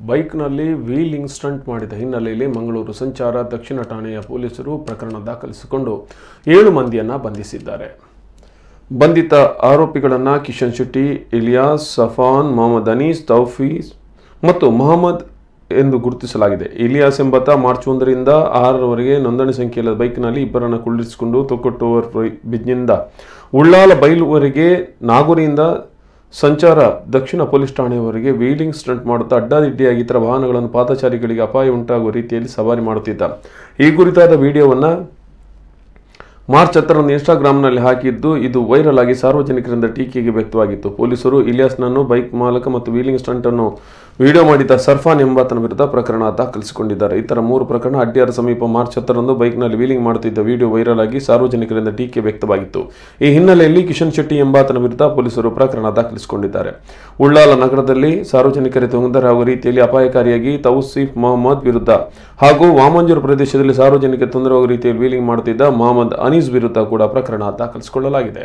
ಬೈಕ್ನಲ್ಲಿ wheeling stunt ಮಾಡಿದ ಹಿನ್ನೆಲೆಯಲ್ಲಿ ಮಂಗಳೂರು ಸಂಚಾರ ದಕ್ಷಿಣ ಠಾಣೆಯ ಪೊಲೀಸರು ಪ್ರಕರಣ ದಾಖಲಿಸಿಕೊಂಡು ಏಳು ಮಂದಿಯನ್ನು ಬಂಧಿಸಿದ್ದಾರೆ ಬಂಧಿತ ಆರೋಪಿಗಳನ್ನು ಕಿಶನ್ ಶೆಟ್ಟಿ ಇಲಿಯಾಸ್ ಸಫಾನ್ ಮೊಹಮ್ಮದ್ ಅನೀಸ್ ತೌಫೀಸ್ ಮತ್ತು ಮೊಹಮ್ಮದ್ ಎಂದು ಗುರುತಿಸಲಾಗಿದೆ ಇಲಿಯಾಸ್ ಎಂಬಾತ ಮಾರ್ಚ್ ಒಂದರಿಂದ ಆರರವರೆಗೆ ನೋಂದಣಿ ಸಂಖ್ಯೆಯ ಬೈಕ್ನಲ್ಲಿ ಇಬ್ಬರನ್ನು ಕುಳ್ಳಿರಿಸಿಕೊಂಡು ತೊಕ್ಕೊಟ್ಟು ಓವರ್ ಬ್ರಿಡ್ಜ್ನಿಂದ ಉಳ್ಳಾಲ ಬೈಲುವರೆಗೆ ನಾಗೂರಿಯಿಂದ ಸಂಚಾರ ದಕ್ಷಿಣ ಪೊಲೀಸ್ ಠಾಣೆಯವರೆಗೆ ವೀಲಿಂಗ್ ಸ್ಟಂಟ್ ಮಾಡುತ್ತಾ ಅಡ್ಡಾದಿಡ್ಡಿಯಾಗಿ ಇತರ ವಾಹನಗಳನ್ನು ಪಾದಚಾರಿಗಳಿಗೆ ಅಪಾಯ ಉಂಟಾಗುವ ರೀತಿಯಲ್ಲಿ ಸವಾರಿ ಮಾಡುತ್ತಿದ್ದ ಈ ಕುರಿತಾದ ವಿಡಿಯೋವನ್ನು ಮಾರ್ಚ್ ಹತ್ತರಂದು ಇನ್ಸ್ಟಾಗ್ರಾಂನಲ್ಲಿ ಹಾಕಿದ್ದು ಇದು ವೈರಲ್ ಆಗಿ ಸಾರ್ವಜನಿಕರಿಂದ ಟೀಕೆಗೆ ವ್ಯಕ್ತವಾಗಿತ್ತು ಪೊಲೀಸರು ಇಲಿಯಾಸ್ನನ್ನು ಬೈಕ್ ಮಾಲಕ ಮತ್ತು ವೀಲಿಂಗ್ ಸ್ಟಂಟ್ ಅನ್ನು ವಿಡಿಯೋ ಮಾಡಿದ ಸರ್ಫಾನ್ ಎಂಬಾತನ ವಿರುದ್ಧ ಪ್ರಕರಣ ದಾಖಲಿಸಿಕೊಂಡಿದ್ದಾರೆ ಇತರ ಮೂರು ಪ್ರಕರಣ ಅಡ್ಡಿಯಾರ ಸಮೀಪ ಮಾರ್ಚ್ ಹತ್ತರಂದು ಬೈಕ್ನಲ್ಲಿ ವೀಲಿಂಗ್ ಮಾಡುತ್ತಿದ್ದ ವಿಡಿಯೋ ವೈರಲ್ ಆಗಿ ಸಾರ್ವಜನಿಕರಿಂದ ಟೀಕೆ ವ್ಯಕ್ತವಾಗಿತ್ತು ಈ ಹಿನ್ನೆಲೆಯಲ್ಲಿ ಕಿಶನ್ ಶೆಟ್ಟಿ ಎಂಬಾತನ ವಿರುದ್ಧ ಪೊಲೀಸರು ಪ್ರಕರಣ ದಾಖಲಿಸಿಕೊಂಡಿದ್ದಾರೆ ಉಳ್ಳಾಲ ನಗರದಲ್ಲಿ ಸಾರ್ವಜನಿಕರಿಗೆ ತೊಂದರೆಯಾಗುವ ರೀತಿಯಲ್ಲಿ ಅಪಾಯಕಾರಿಯಾಗಿ ತೌಸೀಫ್ ಮೊಹಮ್ಮದ್ ವಿರುದ್ಧ ಹಾಗೂ ವಾಮಂಜೂರು ಪ್ರದೇಶದಲ್ಲಿ ಸಾರ್ವಜನಿಕ ತೊಂದರೆಯಾಗುವ ರೀತಿಯಲ್ಲಿ ವೀಲಿಂಗ್ ಮಾಡುತ್ತಿದ್ದ ಮೊಹಮ್ಮದ್ ಅನೀಸ್ ವಿರುದ್ಧ ಕೂಡ ಪ್ರಕರಣ ದಾಖಲಿಸಿಕೊಳ್ಳಲಾಗಿದೆ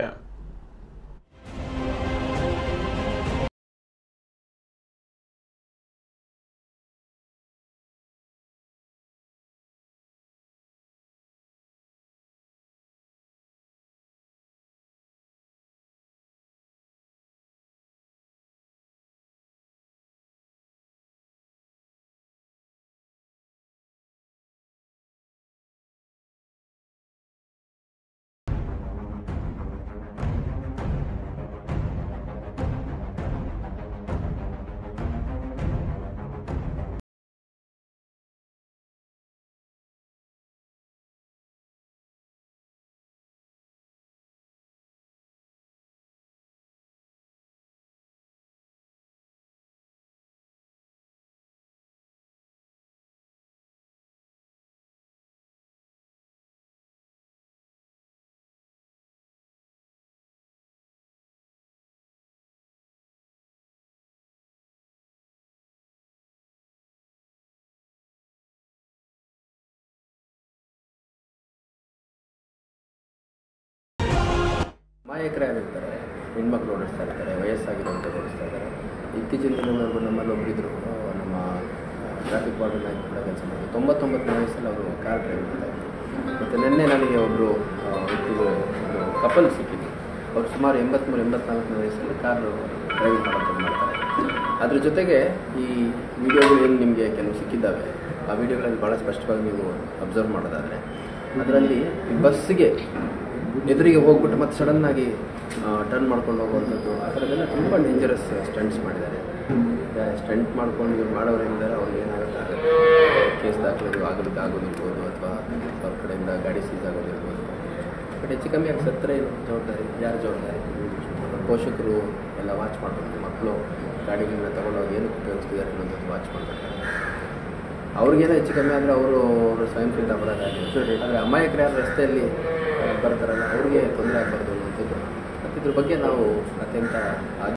ಮಾಯಕರು ಯಾರಿರ್ತಾರೆ ಹೆಣ್ಮಕ್ಳು ಓಡಿಸ್ತಾ ಇರ್ತಾರೆ ವಯಸ್ಸಾಗಿರೋಂಥವ್ರು ಓಡಿಸ್ತಾ ಇದ್ದಾರೆ ಇತ್ತೀಚಿನ ದಿನಗಳವರೆಗೂ ನಮ್ಮಲ್ಲಿ ಒಬ್ಬರಿದ್ರು ನಮ್ಮ ಟ್ರಾಫಿಕ್ ವಾರ್ಡನ್ ಆಗಿ ಕೂಡ ಕೆಲಸ ಮಾಡಿದ್ರು ತೊಂಬತ್ತೊಂಬತ್ತನೇ ವಯಸ್ಸಲ್ಲಿ ಅವರು ಕಾರ್ ಡ್ರೈವ್ ಮಾಡ್ತಾ ಇದ್ರು ಮತ್ತು ನಿನ್ನೆ ನನಗೆ ಒಬ್ಬರು ವ್ಯಕ್ತಿಗಳು ಒಂದು ಕಪಲ್ ಸಿಕ್ಕಿದ್ರು ಅವ್ರು ಸುಮಾರು ಎಂಬತ್ತ್ಮೂರು ಎಂಬತ್ನಾಲ್ಕನೇ ವಯಸ್ಸಲ್ಲಿ ಕಾರ್ ಡ್ರೈವಿಂಗ್ ಮಾಡೋದು ಮಾಡ್ತಾರೆ ಅದ್ರ ಜೊತೆಗೆ ಈ ವಿಡಿಯೋಗಳು ಏನು ನಿಮಗೆ ಕೆಲವು ಸಿಕ್ಕಿದ್ದಾವೆ ಆ ವಿಡಿಯೋಗಳಲ್ಲಿ ಭಾಳ ಸ್ಪಷ್ಟವಾಗಿ ನೀವು ಅಬ್ಸರ್ವ್ ಮಾಡೋದಾದರೆ ಅದರಲ್ಲಿ ಈ ಬಸ್ಸಿಗೆ ಎದುರಿಗೆ ಹೋಗ್ಬಿಟ್ಟು ಮತ್ತೆ ಸಡನ್ನಾಗಿ ಟರ್ನ್ ಮಾಡ್ಕೊಂಡು ಹೋಗುವಂಥದ್ದು ಆ ಥರದ್ದೆಲ್ಲ ತುಂಬ ಡೇಂಜರಸ್ ಸ್ಟಂಟ್ಸ್ ಮಾಡಿದ್ದಾರೆ ಸ್ಟಂಟ್ ಮಾಡ್ಕೊಂಡು ಇವ್ರು ಮಾಡೋರು ಏನಿದ್ದಾರೆ ಅವ್ರಿಗೆ ಏನಾಗುತ್ತೆ ಆಗುತ್ತೆ ಕೇಸ್ ದಾಖಲೆ ಆಗೋದಕ್ಕೆ ಆಗೋದಿರ್ಬೋದು ಅಥವಾ ಅವ್ರ ಕಡೆಯಿಂದ ಗಾಡಿ ಸೀಸ್ ಆಗೋದಿರ್ಬೋದು ಬಟ್ ಹೆಚ್ಚು ಕಮ್ಮಿ ಆಗಿ ಸತ್ತರೆ ಏನು ಜವಾಬ್ದಾರಿ ಯಾರು ಜವಾಬ್ದಾರಿ ಪೋಷಕರು ಎಲ್ಲ ವಾಚ್ ಮಾಡಬೇಕು ಮಕ್ಕಳು ಗಾಡಿಗಳನ್ನ ತೊಗೊಂಡೋಗಿ ಏನಕ್ಕೆ ಉಪಯೋಗಿಸ್ತಿದ್ದಾರೆ ಅನ್ನೋದು ವಾಚ್ ಮಾಡಬೇಕು ಅವ್ರಿಗೇನೋ ಹೆಚ್ಚು ಕಮ್ಮಿ ಆದರೆ ಅವರು ಅವರು ಸ್ವಯಂ ಪ್ರೇರಿತ ಅಪರಾಧ ಆಗಿದೆ ಆದರೆ ಅಮಾಯಕರು ಯಾರು ರಸ್ತೆಯಲ್ಲಿ ಆ, ಬರ್ತಾರಲ್ಲ ಅವ್ರಿಗೆ ತೊಂದರೆ ಆಗಬಾರ್ದು ಅನ್ನುವಂಥದ್ದು ಮತ್ತು ಇದ್ರ ಬಗ್ಗೆ ನಾವು ಅತ್ಯಂತ